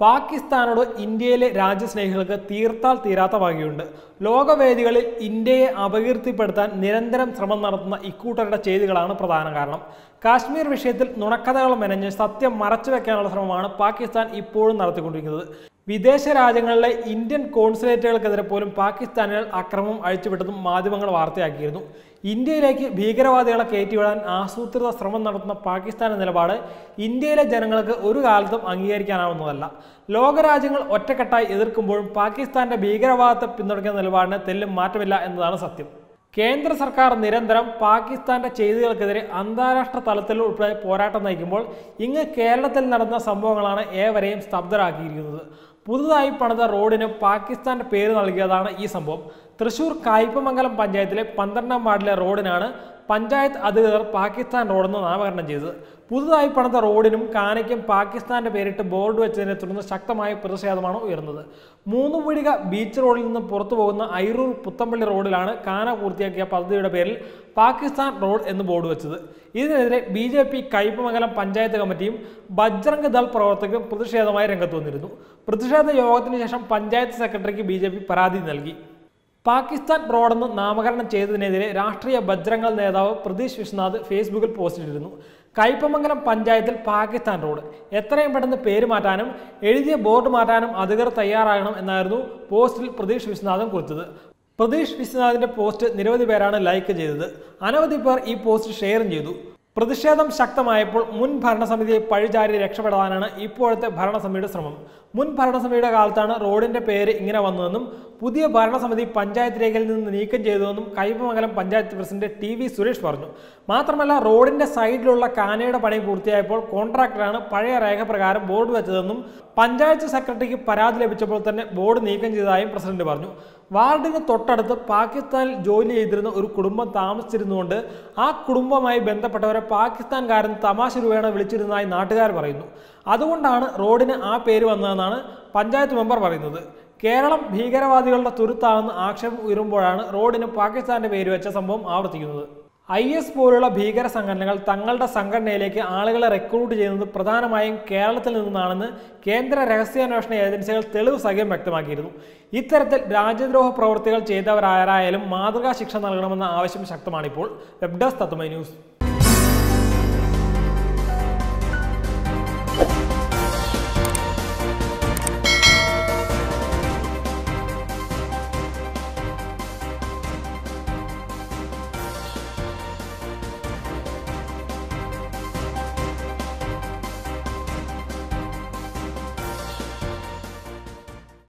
പാകിസ്ഥാനോട് ഇന്ത്യയിലെ രാജ്യസ്നേഹികൾക്ക് തീർത്താൽ തീരാത്ത വകയുണ്ട് ലോകവേദികളിൽ ഇന്ത്യയെ അപകീർത്തിപ്പെടുത്താൻ നിരന്തരം ശ്രമം നടത്തുന്ന ഇക്കൂട്ടരുടെ ചെയ്തികളാണ് പ്രധാന കാരണം കാശ്മീർ വിഷയത്തിൽ നുണക്കഥകൾ മെനഞ്ഞ് സത്യം മറച്ചുവെക്കാനുള്ള ശ്രമമാണ് പാകിസ്ഥാൻ ഇപ്പോഴും നടത്തിക്കൊണ്ടിരിക്കുന്നത് വിദേശ രാജ്യങ്ങളിലെ ഇന്ത്യൻ കോൺസുലേറ്റുകൾക്കെതിരെ പോലും പാകിസ്ഥാനികൾ അക്രമം അഴിച്ചുവിട്ടതും മാധ്യമങ്ങൾ വാർത്തയാക്കിയിരുന്നു ഇന്ത്യയിലേക്ക് ഭീകരവാദികളെ കയറ്റിവിടാൻ ആസൂത്രിത ശ്രമം നടത്തുന്ന പാകിസ്ഥാന്റെ നിലപാട് ഇന്ത്യയിലെ ജനങ്ങൾക്ക് ഒരു കാലത്തും അംഗീകരിക്കാനാവുന്നതല്ല ലോകരാജ്യങ്ങൾ ഒറ്റക്കെട്ടായി എതിർക്കുമ്പോഴും പാകിസ്ഥാന്റെ ഭീകരവാദത്തെ പിന്തുണയ്ക്കുന്ന നിലപാടിന് തെല്ലും മാറ്റമില്ല എന്നതാണ് സത്യം കേന്ദ്ര സർക്കാർ നിരന്തരം പാകിസ്ഥാന്റെ ചെയ്തികൾക്കെതിരെ അന്താരാഷ്ട്ര തലത്തിൽ ഉൾപ്പെടെ പോരാട്ടം നയിക്കുമ്പോൾ ഇങ്ങ് കേരളത്തിൽ നടന്ന സംഭവങ്ങളാണ് ഏവരെയും സ്തബ്ധരാക്കിയിരിക്കുന്നത് പുതുതായി പണിത റോഡിന് പാകിസ്ഥാന്റെ പേര് നൽകിയതാണ് ഈ സംഭവം തൃശൂർ കായ്പമംഗലം പഞ്ചായത്തിലെ പന്ത്രണ്ടാം വാർഡിലെ റോഡിനാണ് പഞ്ചായത്ത് അധികൃതർ പാകിസ്ഥാൻ റോഡെന്ന് നാമകരണം ചെയ്തത് പുതുതായി പണിത റോഡിനും കാനയ്ക്കും പാകിസ്ഥാന്റെ പേരിട്ട് ബോർഡ് വെച്ചതിനെ തുടർന്ന് ശക്തമായ പ്രതിഷേധമാണ് ഉയർന്നത് മൂന്ന് പീടിക ബീച്ച് റോഡിൽ നിന്ന് പുറത്തു പോകുന്ന ഐറൂർ പുത്തമ്പള്ളി റോഡിലാണ് കാന പൂർത്തിയാക്കിയ പദ്ധതിയുടെ പേരിൽ പാകിസ്ഥാൻ റോഡ് എന്ന് ബോർഡ് വെച്ചത് ഇതിനെതിരെ B J P Kaipamangalam panchayat കമ്മിറ്റിയും ബജ്രംഗ് ദൾ പ്രവർത്തകരും പ്രതിഷേധമായി രംഗത്ത് വന്നിരുന്നു പ്രതിഷേധ യോഗത്തിന് ശേഷം പഞ്ചായത്ത് സെക്രട്ടറിക്ക് ബി പരാതി നൽകി പാകിസ്ഥാൻ റോഡെന്ന് നാമകരണം ചെയ്തതിനെതിരെ രാഷ്ട്രീയ ബജ്രംഗൾ നേതാവ് പ്രതീഷ് വിശ്വനാഥ് ഫേസ്ബുക്കിൽ പോസ്റ്റിട്ടിരുന്നു കയ്പമംഗലം പഞ്ചായത്തിൽ പാകിസ്ഥാൻ റോഡ് എത്രയും പെട്ടെന്ന് പേര് മാറ്റാനും എഴുതിയ ബോർഡ് മാറ്റാനും അധികൃതർ തയ്യാറാകണം എന്നായിരുന്നു പോസ്റ്റിൽ പ്രതീഷ് വിശ്വനാഥും കുറിച്ചത് പ്രതീഷ് വിശ്വനാഥിന്റെ പോസ്റ്റ് നിരവധി പേരാണ് ലൈക്ക് ചെയ്തത് അനവധി പേർ ഈ പോസ്റ്റ് ഷെയറും ചെയ്തു പ്രതിഷേധം ശക്തമായപ്പോൾ മുൻ ഭരണസമിതിയെ പഴിചാരി രക്ഷപ്പെടാനാണ് ഇപ്പോഴത്തെ ഭരണസമിതിയുടെ ശ്രമം മുൻ ഭരണസമിതിയുടെ കാലത്താണ് റോഡിന്റെ പേര് ഇങ്ങനെ വന്നതെന്നും പുതിയ ഭരണസമിതി പഞ്ചായത്ത് രേഖയിൽ നിന്ന് നീക്കം ചെയ്തതെന്നും Kaipamangalam panchayat president T V Suresh പറഞ്ഞു മാത്രമല്ല റോഡിന്റെ സൈഡിലുള്ള കാനയുടെ പണി പൂർത്തിയായപ്പോൾ കോൺട്രാക്ടറാണ് പഴയ രേഖ പ്രകാരം ബോർഡ് വെച്ചതെന്നും പഞ്ചായത്ത് സെക്രട്ടറിക്ക് പരാതി ലഭിച്ചപ്പോൾ തന്നെ ബോർഡ് നീക്കം ചെയ്തതായും പ്രസിഡന്റ് പറഞ്ഞു വാർഡിന് തൊട്ടടുത്ത് പാകിസ്ഥാനിൽ ജോലി ചെയ്തിരുന്ന ഒരു കുടുംബം താമസിച്ചിരുന്നുകൊണ്ട് ആ കുടുംബവുമായി ബന്ധപ്പെട്ടവരെ പാകിസ്ഥാൻകാരൻ തമാശ രൂപേണ വിളിച്ചിരുന്നതായി നാട്ടുകാർ പറയുന്നു അതുകൊണ്ടാണ് റോഡിന് ആ പേര് വന്നതെന്നാണ് പഞ്ചായത്ത് മെമ്പർ പറയുന്നത് കേരളം ഭീകരവാദികളുടെ തുരുത്താണെന്ന് ആക്ഷേപം ഉയരുമ്പോഴാണ് റോഡിന് പാകിസ്ഥാന്റെ പേര് വെച്ച സംഭവം ആവർത്തിക്കുന്നത് ഐ എസ് പോലുള്ള ഭീകര സംഘടനകൾ തങ്ങളുടെ സംഘടനയിലേക്ക് ആളുകളെ റിക്രൂട്ട് ചെയ്യുന്നത് പ്രധാനമായും കേരളത്തിൽ നിന്നാണെന്ന് കേന്ദ്ര രഹസ്യാന്വേഷണ ഏജൻസികൾ തെളിവ് സഹിതം വ്യക്തമാക്കിയിരുന്നു ഇത്തരത്തിൽ രാജ്യദ്രോഹ പ്രവൃത്തികൾ ചെയ്തവരാരായാലും മാതൃകാ ശിക്ഷ നൽകണമെന്ന ആവശ്യം ശക്തമാണിപ്പോൾ വെബ് ഡെസ്ക് തത്വമൈ ന്യൂസ്